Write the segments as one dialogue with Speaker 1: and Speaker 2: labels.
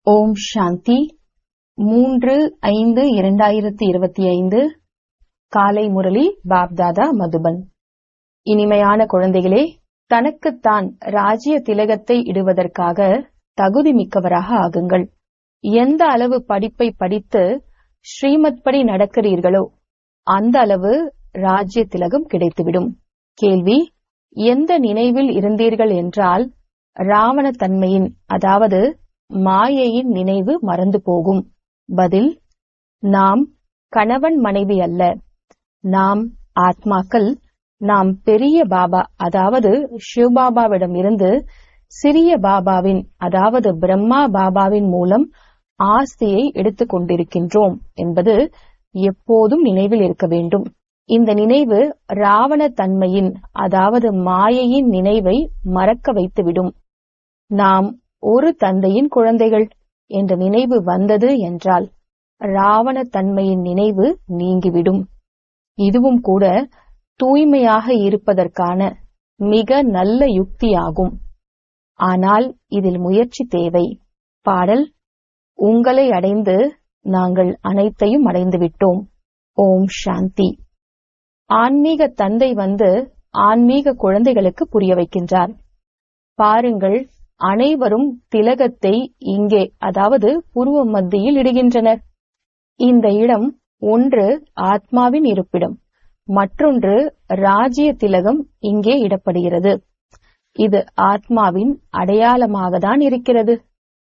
Speaker 1: ஓம் சாந்தி மூன்று ஐந்து இரண்டாயிரத்தி இருபத்தி ஐந்து காலை முரளி பாப்தாதா மதுபன் இனிமையான குழந்தைகளே தனக்குத்தான் ராஜ்ய திலகத்தை இடுவதற்காக தகுதி மிக்கவராக ஆகுங்கள் எந்த அளவு படிப்பை படித்து ஸ்ரீமத் படி நடக்கிறீர்களோ அந்த அளவு ராஜ்ய திலகம் கிடைத்துவிடும் கேள்வி எந்த நினைவில் இருந்தீர்கள் என்றால் ராவண தன்மையின் அதாவது மாயையின் நினைவு மறந்து போகும் பதில் நாம் கணவன் மனைவி அல்ல நாம் ஆத்மாக்கள் நாம் பெரிய பாபா அதாவது சிவபாபாவிடம் இருந்து சிறிய பாபாவின் அதாவது பிரம்மா பாபாவின் மூலம் ஆஸ்தியை எடுத்துக் கொண்டிருக்கின்றோம் என்பது எப்போதும் நினைவில் இருக்க வேண்டும் இந்த நினைவு ராவண தன்மையின் அதாவது மாயையின் நினைவை மறக்க வைத்துவிடும் நாம் ஒரு தந்தையின் குழந்தைகள் என்ற நினைவு வந்தது என்றால் ராவண தன்மையின் நினைவு நீங்கிவிடும் இதுவும் கூட தூய்மையாக இருப்பதற்கான மிக நல்ல யுக்தியாகும் ஆனால் இதில் முயற்சி தேவை பாடல் உங்களை அடைந்து நாங்கள் அனைத்தையும் அடைந்து விட்டோம் ஓம் சாந்தி ஆன்மீக தந்தை வந்து ஆன்மீக குழந்தைகளுக்கு புரிய வைக்கின்றார் பாருங்கள் அனைவரும் திலகத்தை இங்கே அதாவது புருவ மத்தியில் இடுகின்றனர் இந்த இடம் ஒன்று ஆத்மாவின் இருப்பிடம் மற்றொன்று ராஜ்ய திலகம் இங்கே இடப்படுகிறது இது ஆத்மாவின் அடையாளமாக தான் இருக்கிறது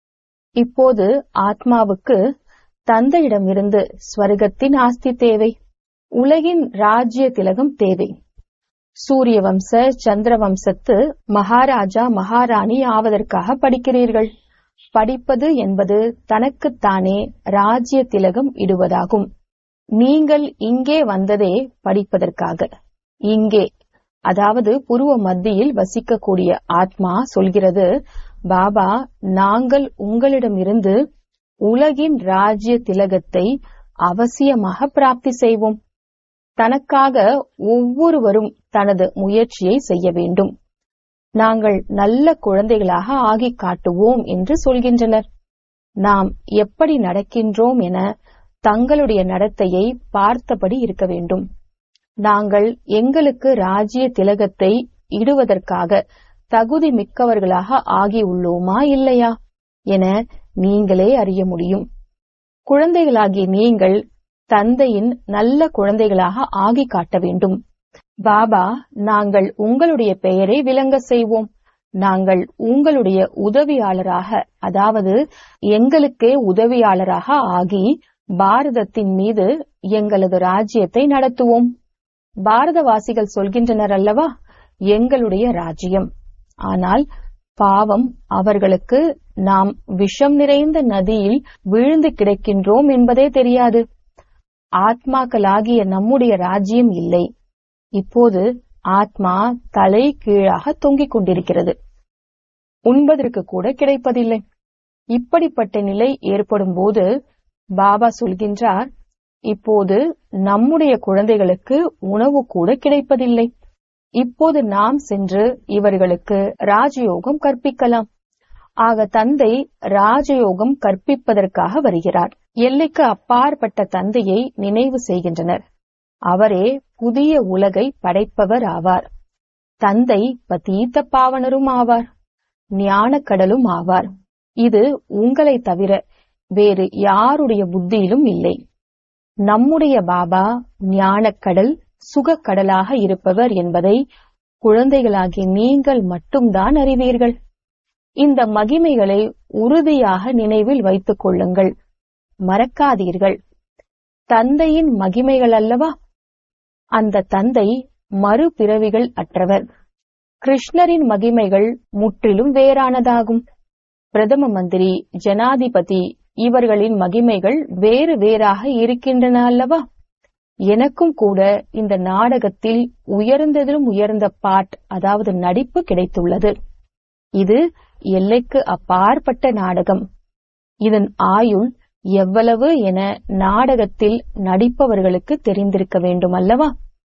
Speaker 1: இப்போது ஆத்மாவுக்கு தந்தையிடமிருந்து ஸ்வர்க்கத்தின் ஆஸ்தி தேவை உலகின் ராஜ்ய திலகம் தேவை சூரிய வம்ச சந்திர வம்சத்து மகாராஜா மகாராணி ஆவதற்காக படிக்கிறீர்கள் படிப்பது என்பது தனக்குத்தானே ராஜ்ய திலகம் இடுவதாகும் நீங்கள் இங்கே வந்ததே படிப்பதற்காக இங்கே அதாவது புருவ மத்தியில் வசிக்கக்கூடிய ஆத்மா சொல்கிறது பாபா நாங்கள் உங்களிடமிருந்து உலகின் ராஜ்ய திலகத்தை அவசியமாக பிராப்தி செய்வோம் தனக்காக ஒவ்வொருவரும் தனது முயற்சியை செய்ய வேண்டும் நாங்கள் நல்ல குழந்தைகளாக ஆகி காட்டுவோம் என்று சொல்கின்றனர் நாம் எப்படி நடக்கின்றோம் என தங்களுடைய நடத்தையை பார்த்தபடி இருக்க வேண்டும் நாங்கள் எங்களுக்கு ராஜ்ய திலகத்தை இடுவதற்காக தகுதி மிக்கவர்களாக ஆகியுள்ளோமா இல்லையா என நீங்களே அறிய முடியும் குழந்தைகளாகிய நீங்கள் தந்தையின் நல்ல குழந்தைகளாக ஆகி காட்ட வேண்டும் பாபா நாங்கள் உங்களுடைய பெயரை விளங்க செய்வோம் நாங்கள் உங்களுடைய உதவியாளராக அதாவது எங்களுக்கே உதவியாளராக ஆகி பாரதத்தின் மீது எங்களது ராஜ்யத்தை நடத்துவோம் பாரதவாசிகள் சொல்கின்றனர் அல்லவா எங்களுடைய ராஜ்யம் ஆனால் பாவம் அவர்களுக்கு நாம் விஷம் நிறைந்த நதியில் விழுந்து கிடக்கின்றோம் என்பதே தெரியாது ஆத்மாக்களாகிய நம்முடைய ராஜ்யம் இல்லை இப்போது ஆத்மா தலை கீழாக தொங்கிக் கொண்டிருக்கிறது உண்பதற்கு கூட கிடைப்பதில்லை இப்படிப்பட்ட நிலை ஏற்படும் போது பாபா சொல்கின்றார் இப்போது நம்முடைய குழந்தைகளுக்கு உணவு கூட கிடைப்பதில்லை இப்போது நாம் சென்று இவர்களுக்கு ராஜயோகம் கற்பிக்கலாம் ஆக தந்தை ராஜயோகம் கற்பிப்பதற்காக வருகிறார் எல்லைக்கு அப்பாற்பட்ட தந்தையை நினைவு செய்கின்றனர் அவரே புதிய உலகை படைப்பவர் ஆவார் தந்தை பதீத்த பாவனரும் ஆவார் ஞான கடலும் ஆவார் இது உங்களை தவிர வேறு யாருடைய புத்தியிலும் இல்லை நம்முடைய பாபா ஞானக்கடல் சுகக்கடலாக இருப்பவர் என்பதை குழந்தைகளாகி நீங்கள் மட்டும்தான் அறிவீர்கள் இந்த மகிமைகளை உறுதியாக நினைவில் வைத்துக் கொள்ளுங்கள் மறக்காதீர்கள் தந்தையின் மகிமைகள் அல்லவா அந்த தந்தை மறுபிறவிகள் அற்றவர் கிருஷ்ணரின் மகிமைகள் முற்றிலும் வேறானதாகும் பிரதம மந்திரி ஜனாதிபதி இவர்களின் மகிமைகள் வேறு வேறாக இருக்கின்றன அல்லவா எனக்கும் கூட இந்த நாடகத்தில் உயர்ந்ததிலும் உயர்ந்த பாட் அதாவது நடிப்பு கிடைத்துள்ளது இது எல்லைக்கு அப்பாற்பட்ட நாடகம் இதன் ஆயுள் எவ்வளவு என நாடகத்தில் நடிப்பவர்களுக்கு தெரிந்திருக்க வேண்டும் அல்லவா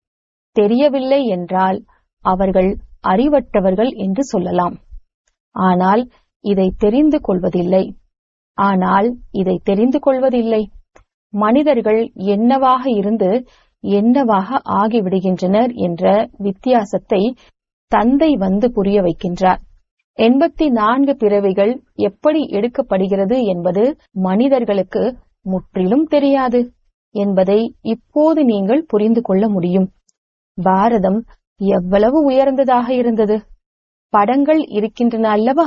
Speaker 1: தெரியவில்லை என்றால் அவர்கள் அறிவற்றவர்கள் என்று சொல்லலாம் ஆனால் இதை தெரிந்து கொள்வதில்லை ஆனால் இதை தெரிந்து கொள்வதில்லை மனிதர்கள் என்னவாக இருந்து என்னவாக ஆகிவிடுகின்றனர் என்ற வித்தியாசத்தை தந்தை வந்து புரிய வைக்கின்றார் எண்பத்தி நான்கு பிறவிகள் எப்படி எடுக்கப்படுகிறது என்பது மனிதர்களுக்கு முற்றிலும் தெரியாது என்பதை இப்போது நீங்கள் புரிந்து கொள்ள முடியும் பாரதம் எவ்வளவு உயர்ந்ததாக இருந்தது படங்கள் இருக்கின்றன அல்லவா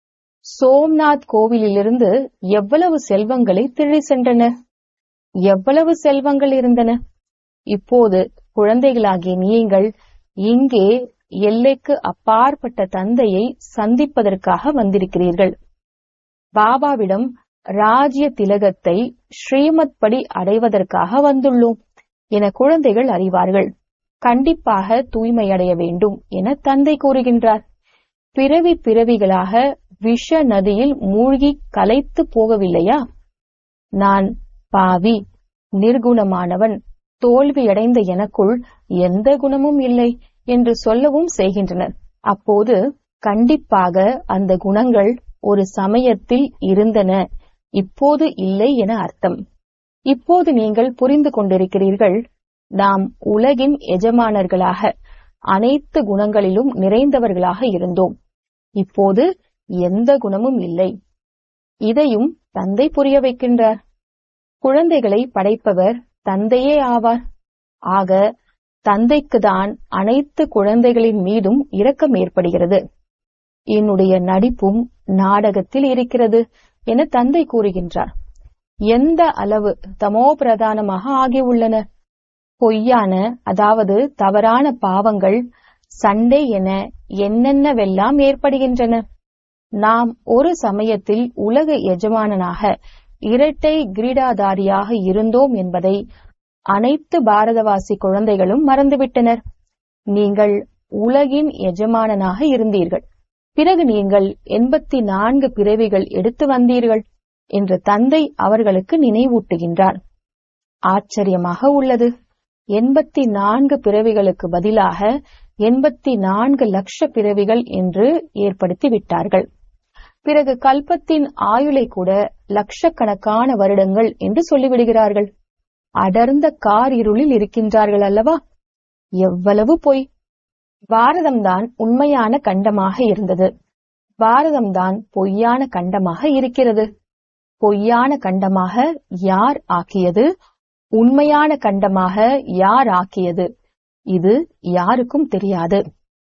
Speaker 1: சோம்நாத் கோவிலிலிருந்து எவ்வளவு செல்வங்களை திருடி சென்றனர் எவ்வளவு செல்வங்கள் இருந்தன இப்போது குழந்தைகளாகிய நீங்கள் இங்கே எல்லைக்கு அப்பாற்பட்ட தந்தையை சந்திப்பதற்காக வந்திருக்கிறீர்கள் பாபாவிடம் ராஜ்ய திலகத்தை ஸ்ரீமத் படி அடைவதற்காக வந்துள்ளோம் என குழந்தைகள் அறிவார்கள் கண்டிப்பாக தூய்மையடைய வேண்டும் என தந்தை கூறுகின்றார் பிறவி பிறவிகளாக விஷ நதியில் மூழ்கி கலைத்து போகவில்லையா நான் பாவி நிர்குணமானவன் தோல்வியடைந்த எனக்குள் எந்த குணமும் இல்லை என்று சொல்லவும் செய்கின்றனர் அப்போது கண்டிப்பாக அந்த குணங்கள் ஒரு சமயத்தில் இருந்தன இப்போது இல்லை என அர்த்தம் இப்போது நீங்கள் புரிந்து கொண்டிருக்கிறீர்கள் நாம் உலகின் எஜமானர்களாக அனைத்து குணங்களிலும் நிறைந்தவர்களாக இருந்தோம் இப்போது எந்த குணமும் இல்லை இதையும் தந்தை புரிய வைக்கின்றார் குழந்தைகளை படைப்பவர் தந்தையே ஆவார் ஆக தந்தைக்குதான் அனைத்து குழந்தைகளின் மீதும் இரக்கம் ஏற்படுகிறது என்னுடைய நடிப்பும் நாடகத்தில் இருக்கிறது என தந்தை கூறுகின்றார் எந்த அளவு தமோ பிரதானமாக ஆகியுள்ளன பொய்யான அதாவது தவறான பாவங்கள் சண்டை என என்னென்னவெல்லாம் ஏற்படுகின்றன நாம் ஒரு சமயத்தில் உலக எஜமானனாக இரட்டை கிரீடாதாரியாக இருந்தோம் என்பதை அனைத்து பாரதவாசி குழந்தைகளும் மறந்துவிட்டனர் நீங்கள் உலகின் எஜமானனாக இருந்தீர்கள் பிறகு நீங்கள் எண்பத்தி நான்கு பிறவிகள் எடுத்து வந்தீர்கள் என்று தந்தை அவர்களுக்கு நினைவூட்டுகின்றார் ஆச்சரியமாக உள்ளது எண்பத்தி நான்கு பிறவிகளுக்கு பதிலாக எண்பத்தி நான்கு லட்ச பிறவிகள் என்று ஏற்படுத்தி விட்டார்கள் பிறகு கல்பத்தின் ஆயுளை கூட லட்சக்கணக்கான வருடங்கள் என்று சொல்லிவிடுகிறார்கள் அடர்ந்த கார் இருளில் இருக்கின்றார்கள் அல்லவா எவ்வளவு பொய் பாரதம்தான் உண்மையான கண்டமாக இருந்தது பாரதம்தான் பொய்யான கண்டமாக இருக்கிறது பொய்யான கண்டமாக யார் ஆக்கியது உண்மையான கண்டமாக யார் ஆக்கியது இது யாருக்கும் தெரியாது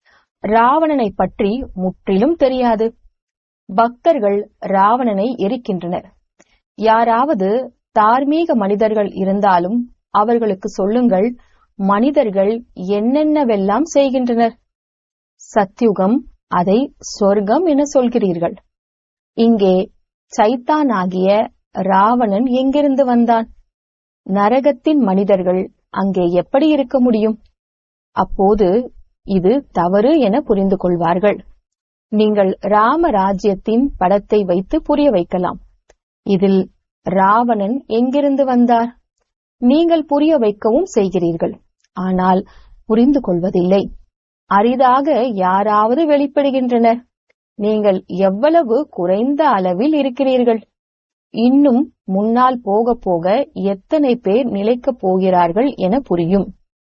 Speaker 1: ராவணனை பற்றி முற்றிலும் தெரியாது பக்தர்கள் ராவணனை எரிக்கின்றனர் யாராவது தார்மீக மனிதர்கள் இருந்தாலும் அவர்களுக்கு சொல்லுங்கள் மனிதர்கள் என்னென்னவெல்லாம் செய்கின்றனர் சத்யுகம் அதை சொர்க்கம் என சொல்கிறீர்கள் இங்கே சைத்தான் ஆகிய ராவணன் எங்கிருந்து வந்தான் நரகத்தின் மனிதர்கள் அங்கே எப்படி இருக்க முடியும் அப்போது இது தவறு என புரிந்து கொள்வார்கள் நீங்கள் ராம ராஜ்யத்தின் படத்தை வைத்து புரிய வைக்கலாம் இதில் ராவணன் எங்கிருந்து வந்தார் நீங்கள் புரிய வைக்கவும் செய்கிறீர்கள் ஆனால் புரிந்து கொள்வதில்லை அரிதாக யாராவது வெளிப்படுகின்றனர் நீங்கள் எவ்வளவு குறைந்த அளவில் இருக்கிறீர்கள் இன்னும் முன்னால் போக போக எத்தனை பேர் நிலைக்கப் போகிறார்கள் என புரியும்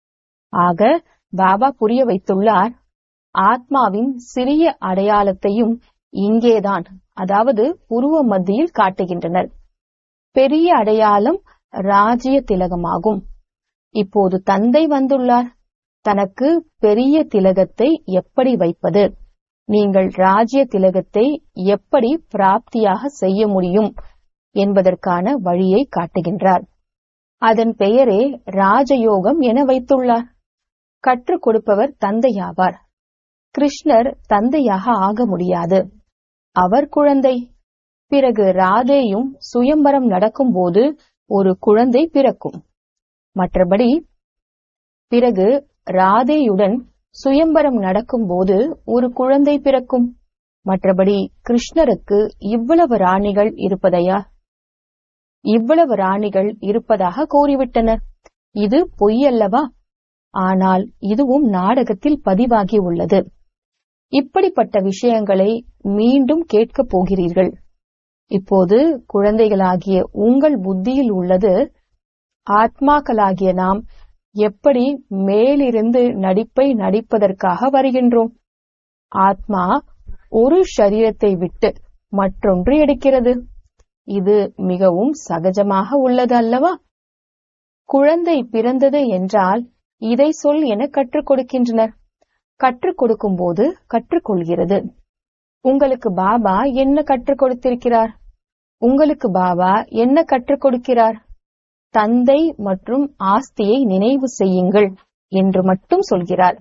Speaker 1: ஆக பாபா புரிய வைத்துள்ளார் ஆத்மாவின் சிறிய அடையாளத்தையும் இங்கேதான் அதாவது புருவ மத்தியில் காட்டுகின்றனர் பெரிய அடையாளம் ராஜ்ய திலகமாகும் இப்போது தந்தை வந்துள்ளார் தனக்கு பெரிய திலகத்தை எப்படி வைப்பது நீங்கள் ராஜ்ய திலகத்தை எப்படி பிராப்தியாக செய்ய முடியும் என்பதற்கான வழியை காட்டுகின்றார் அதன் பெயரே ராஜயோகம் என வைத்துள்ளார் கற்றுக் கொடுப்பவர் தந்தையாவார் கிருஷ்ணர் தந்தையாக ஆக முடியாது அவர் குழந்தை பிறகு ராதேயும் சுயம்பரம் நடக்கும்போது ஒரு குழந்தை பிறக்கும் மற்றபடி பிறகு ராதேயுடன் சுயம்பரம் நடக்கும்போது ஒரு குழந்தை பிறக்கும் மற்றபடி கிருஷ்ணருக்கு இவ்வளவு ராணிகள் இருப்பதையா இவ்வளவு ராணிகள் இருப்பதாக கூறிவிட்டனர் இது பொய்யல்லவா ஆனால் இதுவும் நாடகத்தில் பதிவாகி உள்ளது இப்படிப்பட்ட விஷயங்களை மீண்டும் கேட்கப் போகிறீர்கள் இப்போது குழந்தைகளாகிய உங்கள் புத்தியில் உள்ளது ஆத்மாக்களாகிய நாம் எப்படி மேலிருந்து நடிப்பை நடிப்பதற்காக வருகின்றோம் ஆத்மா ஒரு சரீரத்தை விட்டு மற்றொன்று எடுக்கிறது இது மிகவும் சகஜமாக உள்ளது அல்லவா குழந்தை பிறந்தது என்றால் இதை சொல் என கற்றுக் கொடுக்கின்றனர் கற்றுக் கொடுக்கும் போது கற்றுக்கொள்கிறது உங்களுக்கு பாபா என்ன கற்றுக் கொடுத்திருக்கிறார் உங்களுக்கு பாபா என்ன கற்றுக் கொடுக்கிறார் தந்தை மற்றும் ஆஸ்தியை நினைவு செய்யுங்கள் என்று மட்டும் சொல்கிறார்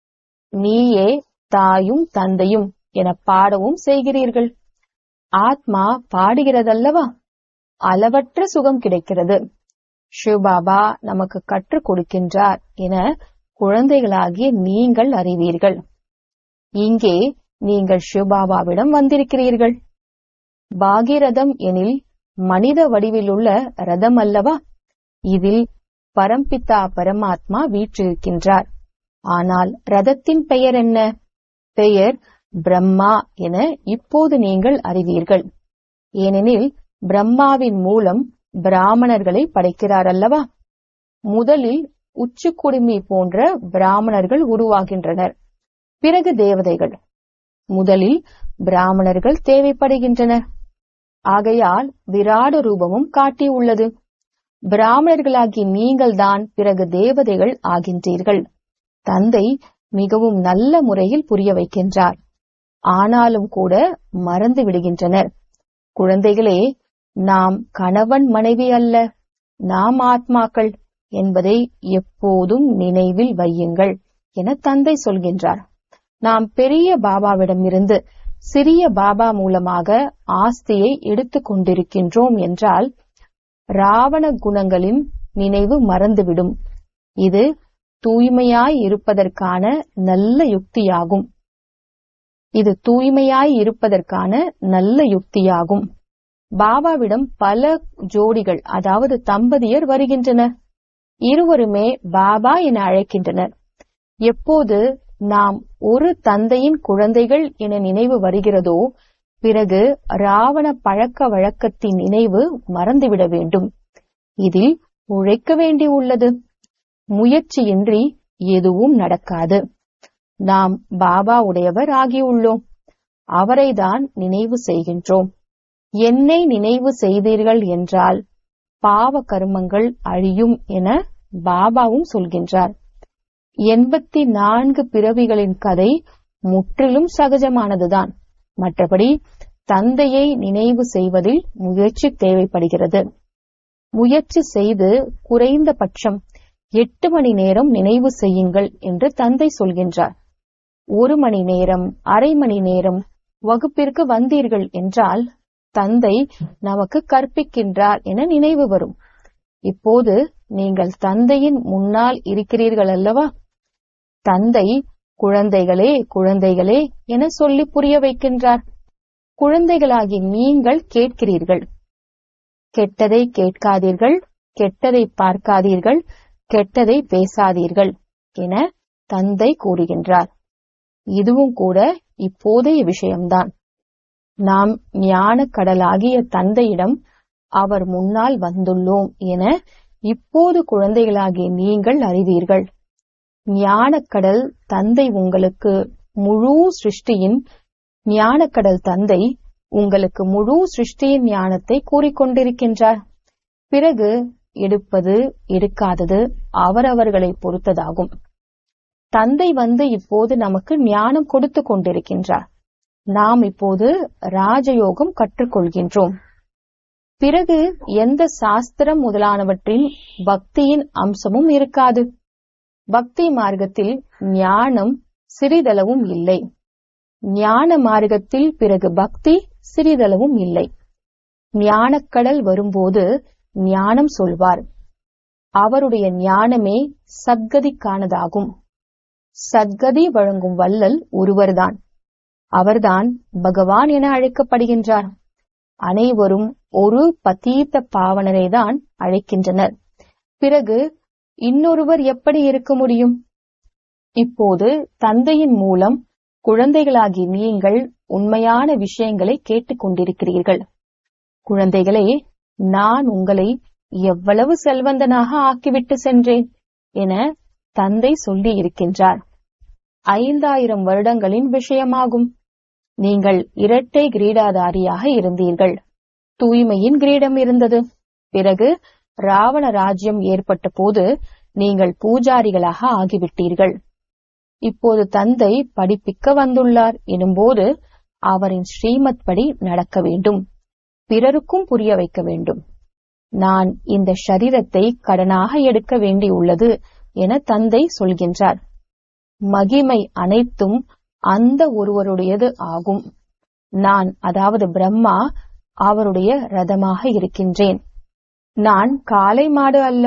Speaker 1: நீயே தாயும் தந்தையும் என பாடவும் செய்கிறீர்கள் ஆத்மா பாடுகிறதல்லவா அளவற்ற சுகம் கிடைக்கிறது சிவபாபா நமக்கு கற்றுக் கொடுக்கின்றார் என குழந்தைகளாகிய நீங்கள் அறிவீர்கள் இங்கே நீங்கள் சிவபாபாவிடம் வந்திருக்கிறீர்கள் பாகிரதம் எனில் மனித வடிவிலுள்ள ரதம் அல்லவா இதில் பரம்பிதா பரமாத்மா வீற்றிருக்கின்றார் ஆனால் ரதத்தின் பெயர் என்ன பெயர் பிரம்மா என இப்போது நீங்கள் அறிவீர்கள் ஏனெனில் பிரம்மாவின் மூலம் பிராமணர்களை படைக்கிறார் அல்லவா முதலில் உச்சுக்குடுமி போன்ற பிராமணர்கள் உருவாகின்றனர் பிறகு தேவதைகள் முதலில் பிராமணர்கள் தேவைப்படுகின்றனர் ஆகையால் விராட ரூபமும் காட்டியுள்ளது பிராமணர்களாகி நீங்கள்தான் பிறகு தேவதைகள் ஆகின்றீர்கள் தந்தை மிகவும் நல்ல முறையில் புரிய வைக்கின்றார் ஆனாலும் கூட மறந்து விடுகின்றனர் குழந்தைகளே நாம் கணவன் மனைவி அல்ல நாம் ஆத்மாக்கள் என்பதை எப்போதும் நினைவில் வையுங்கள் என தந்தை சொல்கின்றார் நாம் பெரிய பாபாவிடமிருந்து சிறிய பாபா மூலமாக ஆஸ்தியை எடுத்துக் கொண்டிருக்கின்றோம் என்றால் ராவண குணங்களின் நினைவு மறந்துவிடும் இது தூய்மையாய் இருப்பதற்கான நல்ல யுக்தியாகும் இது தூய்மையாய் இருப்பதற்கான நல்ல யுக்தியாகும் பாபாவிடம் பல ஜோடிகள் அதாவது தம்பதியர் வருகின்றனர் இருவருமே பாபா என அழைக்கின்றனர் எப்போது நாம் ஒரு தந்தையின் குழந்தைகள் என நினைவு வருகிறதோ பிறகு ராவண பழக்க வழக்கத்தின் நினைவு மறந்துவிட வேண்டும் இதில் உழைக்க வேண்டியுள்ளது முயற்சியின்றி எதுவும் நடக்காது நாம் பாபா உடையவர் ஆகியுள்ளோம் அவரைதான் நினைவு செய்கின்றோம் என்னை நினைவு செய்தீர்கள் என்றால் பாவ கர்மங்கள் அழியும் என பாபாவும் சொல்கின்றார் எண்பத்தி நான்கு பிறவிகளின் கதை முற்றிலும் சகஜமானதுதான் மற்றபடி தந்தையை நினைவு செய்வதில் முயற்சி தேவைப்படுகிறது முயற்சி செய்து குறைந்தபட்சம் எட்டு மணி நேரம் நினைவு செய்யுங்கள் என்று தந்தை சொல்கின்றார் ஒரு மணி நேரம் அரை மணி நேரம் வகுப்பிற்கு வந்தீர்கள் என்றால் தந்தை நமக்கு கற்பிக்கின்றார் என நினைவு வரும் இப்போது நீங்கள் தந்தையின் முன்னால் இருக்கிறீர்கள் அல்லவா தந்தை குழந்தைகளே குழந்தைகளே என சொல்லி புரிய வைக்கின்றார் குழந்தைகளாகி நீங்கள் கேட்கிறீர்கள் கெட்டதை கேட்காதீர்கள் கெட்டதை பார்க்காதீர்கள் கெட்டதை பேசாதீர்கள் என தந்தை கூறுகின்றார் இதுவும் கூட இப்போதைய விஷயம்தான் நாம் ஞான கடலாகிய தந்தையிடம் அவர் முன்னால் வந்துள்ளோம் என இப்போது குழந்தைகளாகிய நீங்கள் அறிவீர்கள் ஞானக்கடல் தந்தை உங்களுக்கு முழு சிருஷ்டியின் ஞானக்கடல் தந்தை உங்களுக்கு முழு சிருஷ்டியின் ஞானத்தை கூறிக்கொண்டிருக்கின்றார் பிறகு எடுப்பது எடுக்காதது அவரவர்களை பொறுத்ததாகும் தந்தை வந்து இப்போது நமக்கு ஞானம் கொடுத்து கொண்டிருக்கின்றார் நாம் இப்போது ராஜயோகம் கற்றுக்கொள்கின்றோம் பிறகு எந்த சாஸ்திரம் முதலானவற்றின் பக்தியின் அம்சமும் இருக்காது பக்தி மார்க்கத்தில் ஞானம் சிறிதளவும் இல்லை ஞான மார்க்கத்தில் பிறகு பக்தி சிறிதளவும் இல்லை ஞானக்கடல் வரும்போது ஞானம் சொல்வார் அவருடைய ஞானமே சத்கதிக்கானதாகும் சத்கதி வழங்கும் வள்ளல் ஒருவர்தான் அவர்தான் பகவான் என அழைக்கப்படுகின்றார் அனைவரும் ஒரு பதீத்த பாவனரை தான் அழைக்கின்றனர் பிறகு இன்னொருவர் எப்படி இருக்க முடியும் இப்போது தந்தையின் மூலம் குழந்தைகளாகி நீங்கள் உண்மையான விஷயங்களை கேட்டுக் கொண்டிருக்கிறீர்கள் குழந்தைகளே நான் உங்களை எவ்வளவு செல்வந்தனாக ஆக்கிவிட்டு சென்றேன் என தந்தை சொல்லி இருக்கின்றார் ஐந்தாயிரம் வருடங்களின் விஷயமாகும் நீங்கள் இரட்டை கிரீடாதாரியாக இருந்தீர்கள் தூய்மையின் கிரீடம் இருந்தது பிறகு ராவண ராஜ்யம் ஏற்பட்ட போது நீங்கள் பூஜாரிகளாக ஆகிவிட்டீர்கள் இப்போது தந்தை படிப்பிக்க வந்துள்ளார் எனும்போது அவரின் ஸ்ரீமத் படி நடக்க வேண்டும் பிறருக்கும் புரிய வைக்க வேண்டும் நான் இந்த ஷரீரத்தை கடனாக எடுக்க வேண்டியுள்ளது என தந்தை சொல்கின்றார் மகிமை அனைத்தும் அந்த ஒருவருடையது ஆகும் நான் அதாவது பிரம்மா அவருடைய ரதமாக இருக்கின்றேன் நான் காளை மாடு அல்ல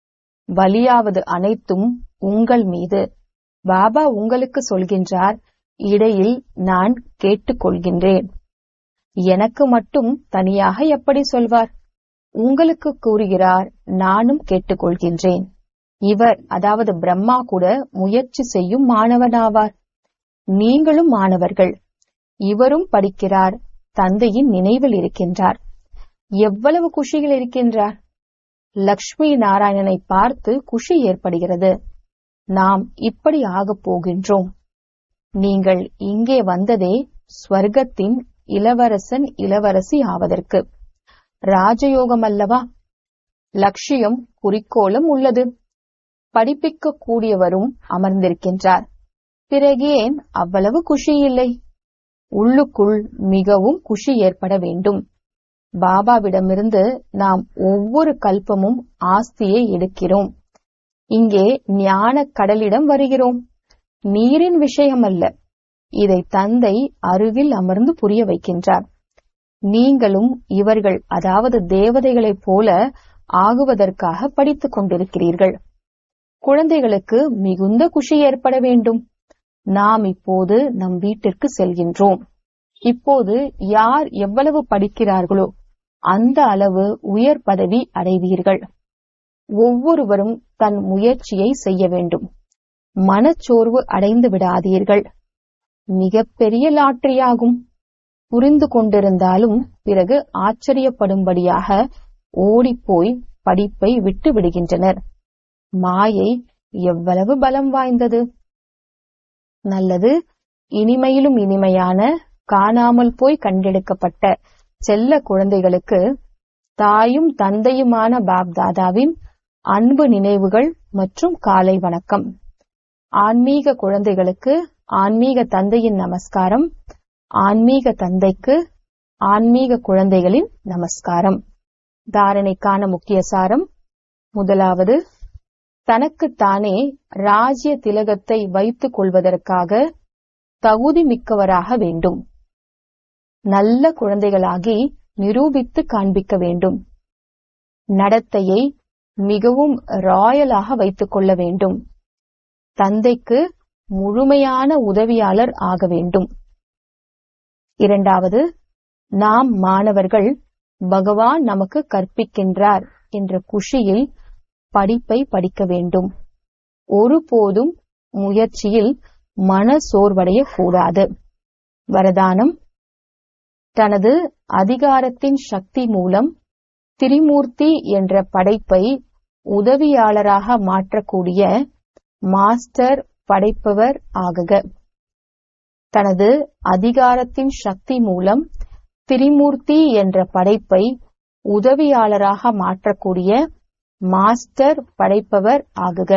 Speaker 1: பலியாவது அனைத்தும் உங்கள் மீது பாபா உங்களுக்கு சொல்கின்றார் இடையில் நான் கேட்டுக்கொள்கின்றேன் எனக்கு மட்டும் தனியாக எப்படி சொல்வார் உங்களுக்கு கூறுகிறார் நானும் கேட்டுக்கொள்கின்றேன் இவர் அதாவது பிரம்மா கூட முயற்சி செய்யும் மாணவனாவார் நீங்களும் மாணவர்கள் இவரும் படிக்கிறார் தந்தையின் நினைவில் இருக்கின்றார் எவ்வளவு குஷியில் இருக்கின்றார் லக்ஷ்மி நாராயணனை பார்த்து குஷி ஏற்படுகிறது நாம் இப்படி ஆகப் போகின்றோம் நீங்கள் இங்கே வந்ததே ஸ்வர்க்கத்தின் இளவரசன் இளவரசி ஆவதற்கு ராஜயோகம் அல்லவா லட்சியம் குறிக்கோளும் உள்ளது படிப்பிக்க கூடியவரும் அமர்ந்திருக்கின்றார் பிறகு ஏன் அவ்வளவு குஷி இல்லை உள்ளுக்குள் மிகவும் குஷி ஏற்பட வேண்டும் பாபாவிடமிருந்து நாம் ஒவ்வொரு கல்பமும் ஆஸ்தியை எடுக்கிறோம் இங்கே ஞான கடலிடம் வருகிறோம் நீரின் விஷயம் அல்ல இதை தந்தை அருகில் அமர்ந்து புரிய வைக்கின்றார் நீங்களும் இவர்கள் அதாவது தேவதைகளைப் போல ஆகுவதற்காக படித்துக் கொண்டிருக்கிறீர்கள் குழந்தைகளுக்கு மிகுந்த குஷி ஏற்பட வேண்டும் நாம் இப்போது நம் வீட்டிற்கு செல்கின்றோம் இப்போது யார் எவ்வளவு படிக்கிறார்களோ அந்த அளவு உயர் பதவி அடைவீர்கள் ஒவ்வொருவரும் தன் முயற்சியை செய்ய வேண்டும் மனச்சோர்வு அடைந்து விடாதீர்கள் மிகப்பெரிய லாட்டரியாகும் புரிந்து கொண்டிருந்தாலும் பிறகு ஆச்சரியப்படும்படியாக ஓடிப்போய் படிப்பை விட்டு விடுகின்றனர் மாயை எவ்வளவு பலம் வாய்ந்தது நல்லது இனிமையிலும் இனிமையான காணாமல் போய் கண்டெடுக்கப்பட்ட செல்ல குழந்தைகளுக்கு தாயும் தந்தையுமான பாப் தாதாவின் அன்பு நினைவுகள் மற்றும் காலை வணக்கம் ஆன்மீக குழந்தைகளுக்கு ஆன்மீக தந்தையின் நமஸ்காரம் ஆன்மீக தந்தைக்கு ஆன்மீக குழந்தைகளின் நமஸ்காரம் தாரணைக்கான முக்கிய சாரம் முதலாவது தனக்குத்தானே ராஜ்ய திலகத்தை வைத்துக் கொள்வதற்காக தகுதி மிக்கவராக வேண்டும் நல்ல குழந்தைகளாகி நிரூபித்து காண்பிக்க வேண்டும் நடத்தையை மிகவும் ராயலாக வைத்துக் கொள்ள வேண்டும் தந்தைக்கு முழுமையான உதவியாளர் ஆக வேண்டும் இரண்டாவது நாம் மாணவர்கள் பகவான் நமக்கு கற்பிக்கின்றார் என்ற குஷியில் படிப்பை படிக்க வேண்டும் ஒருபோதும் முயற்சியில் மன சோர்வடைய கூடாது வரதானம் தனது அதிகாரத்தின் சக்தி மூலம் திரிமூர்த்தி என்ற படைப்பை உதவியாளராக மாற்றக்கூடிய மாஸ்டர் படைப்பவர் ஆகுக தனது அதிகாரத்தின் சக்தி மூலம் திரிமூர்த்தி என்ற படைப்பை உதவியாளராக மாற்றக்கூடிய மாஸ்டர் படைப்பவர் ஆகுக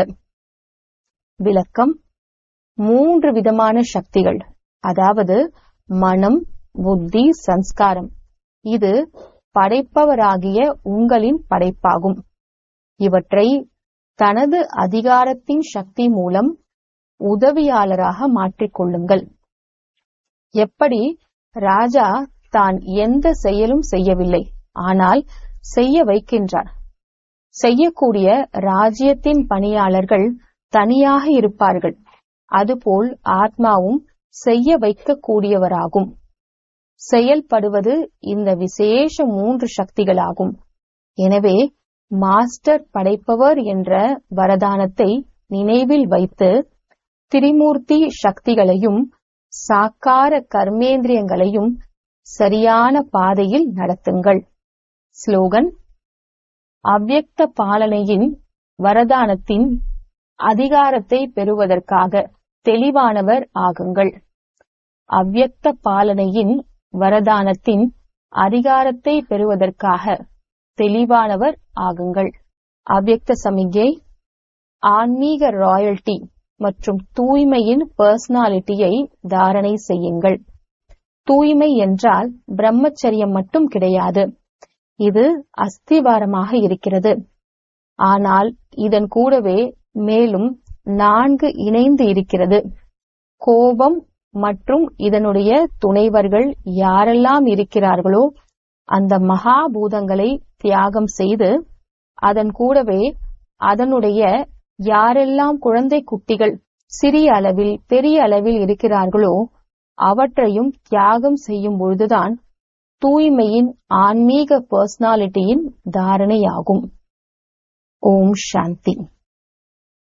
Speaker 1: விளக்கம் மூன்று விதமான சக்திகள் அதாவது மனம் புத்தி சன்ஸ்காரம் இது படைப்பவராகிய உங்களின் படைப்பாகும் இவற்றை தனது அதிகாரத்தின் சக்தி மூலம் உதவியாளராக மாற்றிக்கொள்ளுங்கள் எப்படி ராஜா தான் எந்த செயலும் செய்யவில்லை ஆனால் செய்ய வைக்கின்றார் செய்யக்கூடிய ராஜ்யத்தின் பணியாளர்கள் தனியாக இருப்பார்கள் அதுபோல் ஆத்மாவும் செய்ய வைக்கக்கூடியவராகும் செயல்படுவது இந்த விசேஷ மூன்று சக்திகளாகும் எனவே மாஸ்டர் படைப்பவர் என்ற வரதானத்தை நினைவில் வைத்து திரிமூர்த்தி சக்திகளையும் சாக்கார கர்மேந்திரியங்களையும் சரியான பாதையில் நடத்துங்கள் ஸ்லோகன் அவ்யக்த பாலனையின் வரதானத்தின் அதிகாரத்தை பெறுவதற்காக தெளிவானவர் ஆகுங்கள் அவ்யக்த பாலனையின் வரதானத்தின் அதிகாரத்தை பெறுவதற்காக தெளிவானவர் ஆகுங்கள் அவ்யக்த சமிகை ஆன்மீக ராயல்டி மற்றும் தூய்மையின் பர்சனாலிட்டியை தாரணை செய்யுங்கள் தூய்மை என்றால் பிரம்மச்சரியம் மட்டும் கிடையாது இது அஸ்திவாரமாக இருக்கிறது ஆனால் இதன் கூடவே மேலும் நான்கு இணைந்து இருக்கிறது கோபம் மற்றும் இதனுடைய துணைவர்கள் யாரெல்லாம் இருக்கிறார்களோ அந்த மகாபூதங்களை தியாகம் செய்து அதன் கூடவே அதனுடைய யாரெல்லாம் குழந்தை குட்டிகள் சிறிய அளவில் பெரிய அளவில் இருக்கிறார்களோ அவற்றையும் தியாகம் செய்யும் பொழுதுதான் தூய்மையின் ஆன்மீக பர்சனாலிட்டியின் தாரணையாகும் ஓம் சாந்தி